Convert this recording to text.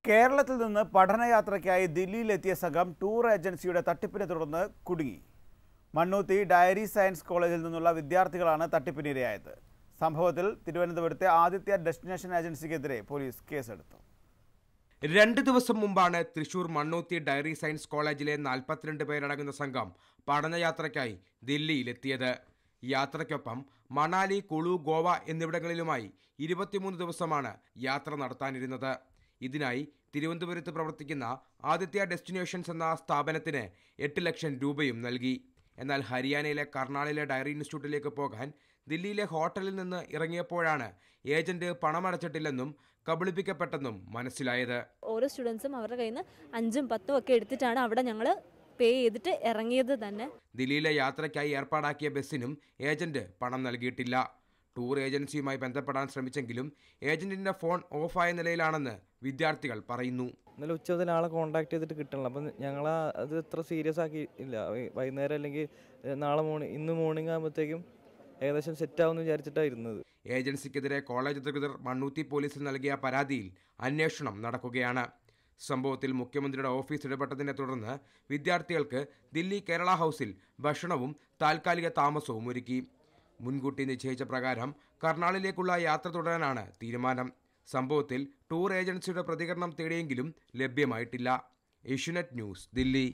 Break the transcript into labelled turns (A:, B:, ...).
A: കേരളത്തിൽ നിന്ന് പഠനയാത്രയ്ക്കായി ദില്ലിയിലെത്തിയ സംഘം ടൂർ ഏജൻസിയുടെ തട്ടിപ്പിനെ തുടർന്ന് കുടുങ്ങി മണ്ണൂത്തി ഡയറി സയൻസ് കോളേജിൽ നിന്നുള്ള വിദ്യാർത്ഥികളാണ് തട്ടിപ്പിനിരയായത് സംഭവത്തിൽ തിരുവനന്തപുരത്തെ ആദിത്യ ഡെസ്റ്റിനേഷൻ ഏജൻസിക്കെതിരെ പോലീസ് കേസെടുത്തു
B: രണ്ട് ദിവസം മുമ്പാണ് തൃശൂർ മണ്ണൂത്തി ഡയറി സയൻസ് കോളേജിലെ നാൽപ്പത്തിരണ്ട് പേരടങ്ങുന്ന സംഘം പഠനയാത്രയ്ക്കായി ദില്ലിയിലെത്തിയത് യാത്രയ്ക്കൊപ്പം മണാലി കുളു ഗോവ എന്നിവിടങ്ങളിലുമായി ഇരുപത്തിമൂന്ന് ദിവസമാണ് യാത്ര നടത്താനിരുന്നത് ഇതിനായി തിരുവനന്തപുരത്ത് പ്രവർത്തിക്കുന്ന ആദിത്യ ഡെസ്റ്റിനേഷൻസ് എന്ന സ്ഥാപനത്തിന് എട്ട് ലക്ഷം രൂപയും നൽകി എന്നാൽ ഹരിയാനയിലെ കർണാളിലെ ഡയറി ഇൻസ്റ്റിറ്റ്യൂട്ടിലേക്ക് പോകാൻ ദില്ലിയിലെ ഹോട്ടലിൽ നിന്ന് ഇറങ്ങിയപ്പോഴാണ് ഏജന്റ് പണമടച്ചിട്ടില്ലെന്നും കബളിപ്പിക്കപ്പെട്ടെന്നും മനസ്സിലായത്
C: ഓരോ സ്റ്റുഡൻസും അവരുടെ കയ്യിൽ നിന്ന് അഞ്ചും പത്തും ഒക്കെ എടുത്തിട്ടാണ് അവിടെ ഞങ്ങൾ പേ ചെയ്തിട്ട് ഇറങ്ങിയത് തന്നെ
B: ദില്ലിയിലെ യാത്രയ്ക്കായി ഏർപ്പാടാക്കിയ ബസ്സിനും ഏജന്റ് പണം നൽകിയിട്ടില്ല ടൂർ ഏജൻസിയുമായി ബന്ധപ്പെടാൻ ശ്രമിച്ചെങ്കിലും ഏജന്റിന്റെ ഫോൺ ഓഫായ നിലയിലാണെന്ന് വിദ്യാർത്ഥികൾ പറയുന്നു
D: ഇന്നലെ ഉച്ച മുതൽ ആളെ കോൺടാക്ട് ചെയ്തിട്ട് കിട്ടണില്ല അപ്പം ഞങ്ങൾ അത് ഇത്ര സീരിയസ് ആക്കി ഇല്ല വൈ- വൈകുന്നേരം അല്ലെങ്കിൽ ഏഹ്, നാളെ മോർണിംഗ് ഇന്ന് മോർണിംഗ് ആകുമ്പോഴത്തേക്കും ഏകദേശം സെറ്റ് ആവുമെന്ന് വിചാരിച്ചിട്ടാണ് ഇരുന്നത്
B: ഏജൻസിക്കെതിരെ കോളേജ് അധികൃതർ മണ്ണൂത്തി പോലീസിൽ നൽകിയ പരാതിയിൽ അന്വേഷണം നടക്കുകയാണ് സംഭവത്തിൽ മുഖ്യമന്ത്രിയുടെ ഓഫീസ് ഇടപെട്ടതിനെ തുടർന്ന് വിദ്യാർത്ഥികൾക്ക് ദില്ലി കേരള ഹൗസിൽ ഭക്ഷണവും താൽക്കാലിക താമസവും ഒരുക്കി മുൻകൂട്ടി നിശ്ചയിച്ച പ്രകാരം കർണാളിലേക്കുള്ള യാത്ര തുടരാനാണ് തീരുമാനം സംഭവത്തിൽ ടൂർ ഏജൻസിയുടെ പ്രതികരണം തേടിയെങ്കിലും ലഭ്യമായിട്ടില്ല ഏഷ്യനെറ്റ് ന്യൂസ് ദില്ലി